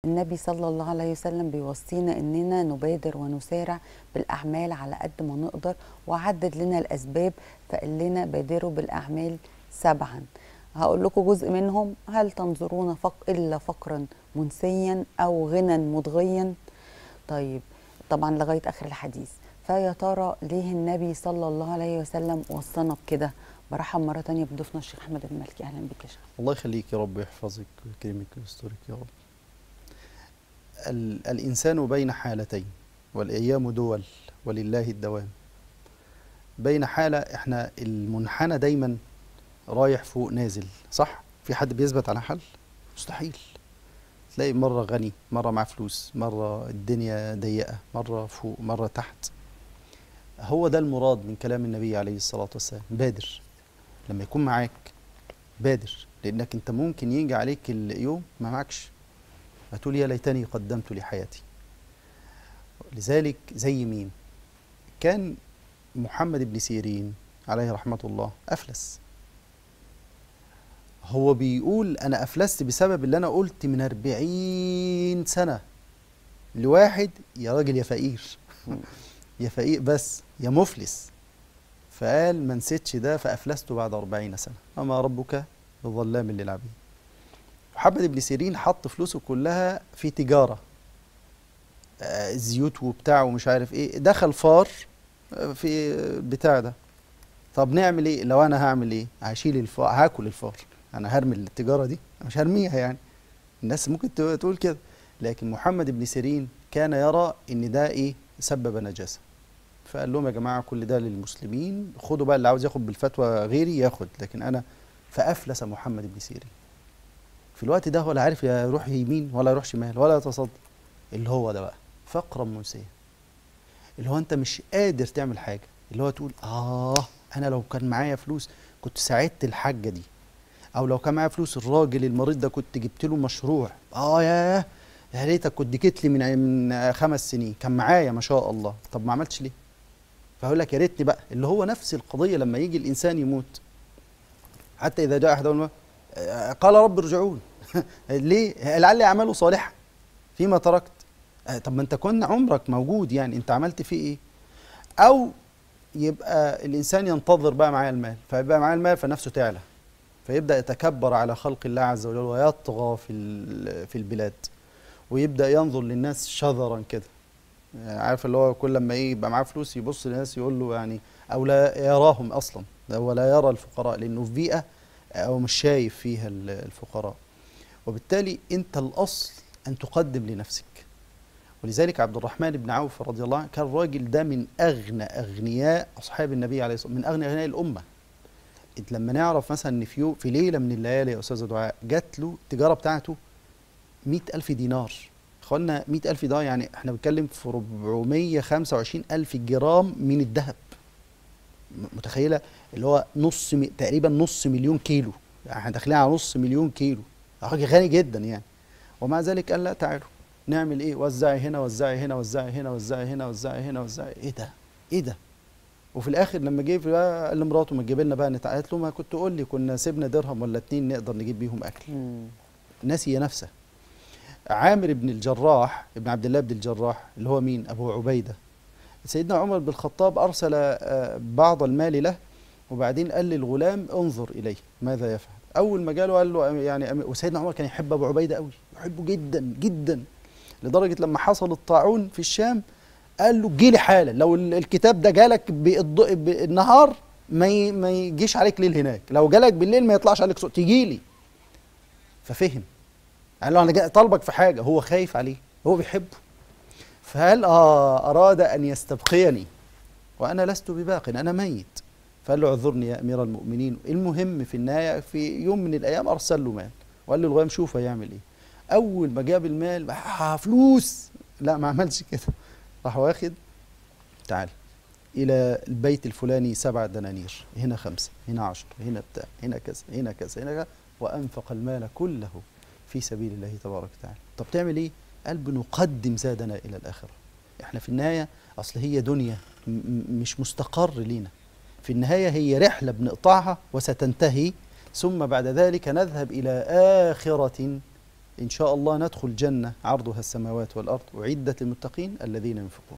النبي صلى الله عليه وسلم بيوصينا اننا نبادر ونسارع بالاعمال على قد ما نقدر وعدد لنا الاسباب فقال لنا بادروا بالاعمال سبعا هقول لكم جزء منهم هل تنظرون فق الا فقرا منسيا او غنى مضغيا طيب طبعا لغايه اخر الحديث فيا ترى ليه النبي صلى الله عليه وسلم وصانا بكده برحب مره تانية بضيفنا الشيخ احمد المالكي اهلا بك يا شيخ الله يخليك يا رب يحفظك ويكرمك ويسترك يا رب ال الإنسان بين حالتين والأيام دول ولله الدوام بين حالة احنا المنحنى دايما رايح فوق نازل صح؟ في حد بيثبت على حل؟ مستحيل تلاقي مرة غني مرة معاه فلوس مرة الدنيا ضيقة مرة فوق مرة تحت هو ده المراد من كلام النبي عليه الصلاة والسلام بادر لما يكون معاك بادر لانك انت ممكن يجي عليك اليوم ما معكش هتقول يا ليتني قدمت لحياتي لذلك زي مين كان محمد بن سيرين عليه رحمة الله أفلس هو بيقول أنا أفلست بسبب اللي أنا قلت من أربعين سنة لواحد يا راجل يا فقير يا فقير بس يا مفلس فقال ما نسيتش ده فأفلست بعد أربعين سنة وما ربك بظلام للعبيد محمد بن سيرين حط فلوسه كلها في تجارة آه، زيوت وبتاع ومش عارف ايه دخل فار آه، في بتاع ده طب نعمل ايه لو انا هعمل ايه هشيل الفار هاكل الفار انا هرمي التجارة دي مش هرميها يعني الناس ممكن ت- تقول كده لكن محمد بن سيرين كان يرى ان ده ايه سبب نجاسه فقال لهم يا جماعه كل ده للمسلمين خدوا بقى اللي عاوز ياخد بالفتوى غيري ياخد لكن انا فافلس محمد بن سيرين في الوقت ده ولا عارف يروح يمين ولا يروح شمال ولا يتصدى اللي هو ده بقى فقرا منسيا اللي هو انت مش قادر تعمل حاجه اللي هو تقول اه انا لو كان معايا فلوس كنت ساعدت الحاجه دي او لو كان معايا فلوس الراجل المريض ده كنت جبت له مشروع اه ياه يا ريتك كنت جيت لي من من خمس سنين كان معايا ما شاء الله طب ما عملتش ليه فهقول لك يا ريتني بقى اللي هو نفس القضيه لما يجي الانسان يموت حتى اذا جاء احدهم الموت، آه، قال رب ارجعون ليه لعلي اعمله صالحا فيما تركت آه، طب ما انت كن عمرك موجود يعني انت عملت فيه ايه او يبقى الانسان ينتظر بقى معاه المال فيبقى معاه المال فنفسه تعلى فيبدا يتكبر على خلق الله عز وجل ويطغى في ال- في البلاد ويبدا ينظر للناس شذرا كده يعني عارف اللي هو كل لما ايه يبقى معاه فلوس يبص للناس يقول له يعني او لا يراهم اصلا هو لا يرى الفقراء لانه في بيئه او مش شايف فيها ال- الفقراء وبالتالي انت الاصل ان تقدم لنفسك ولذلك عبد الرحمن بن عوف رضي الله عنه كان الراجل ده من اغنى اغنياء اصحاب النبي عليه الصلاه والسلام من اغنى اغنياء الامه إنت لما نعرف مثلا ان في يوم في ليله من الليالي يا استاذه دعاء جات له التجاره بتاعته مئة ألف دينار اخوانا مئة ألف ده يعني احنا بنتكلم في 425 ألف جرام من الذهب م- متخيلة اللي هو نص م... تقريبا نص مليون كيلو يعني احنا داخلين على نص مليون كيلو راجل غني جدا يعني ومع ذلك قال لا تعالوا نعمل ايه وزعي هنا وزعي هنا وزعي هنا وزعي هنا وزعي هنا وزعي ايه ده ايه ده وفي الاخر لما جه في بقى قال لمراته ما تجيب لنا بقى نتع- قالت له ما كنت قول لي كنا سيبنا درهم ولا اتنين نقدر نجيب بيهم اكل مم. نسي نفسه عامر بن الجراح ابن عبد الله بن الجراح اللي هو مين ابو عبيده سيدنا عمر بن الخطاب ارسل آه، بعض المال له وبعدين قال للغلام انظر اليه ماذا يفعل اول ما جاله قال له يعني أمي- وسيدنا عمر كان يحب ابو عبيده قوي يحبه جدا جدا لدرجه لما حصل الطاعون في الشام قال له جيلي حالا لو ال- الكتاب ده جالك بالض- بالنهار ما ي- ما يجيش عليك ليل هناك لو جالك بالليل ما يطلعش عليك صوت تيجي لي ففهم قال له انا جاي طالبك في حاجه هو خايف عليه هو بيحبه فهل آه اراد ان يستبقيني وانا لست بباق انا ميت فقال له اعذرني يا امير المؤمنين المهم في النهايه في يوم من الايام ارسل له مال وقال له الغلام شوف هيعمل ايه اول ما جاب المال آه فلوس لا ما عملش كده راح واخد تعال الى البيت الفلاني سبع دنانير هنا خمسه هنا عشر هنا بتاع هنا كذا هنا كذا هنا كذا وانفق المال كله في سبيل الله تبارك وتعالى طب تعمل ايه قال بنقدم زادنا الى الاخره احنا في النهايه اصل هي دنيا م- م- مش مستقر لينا في النهايه هي رحله بنقطعها وستنتهي ثم بعد ذلك نذهب الى اخره إن شاء الله ندخل جنة عرضها السماوات والأرض أعدت للمتقين الذين ينفقون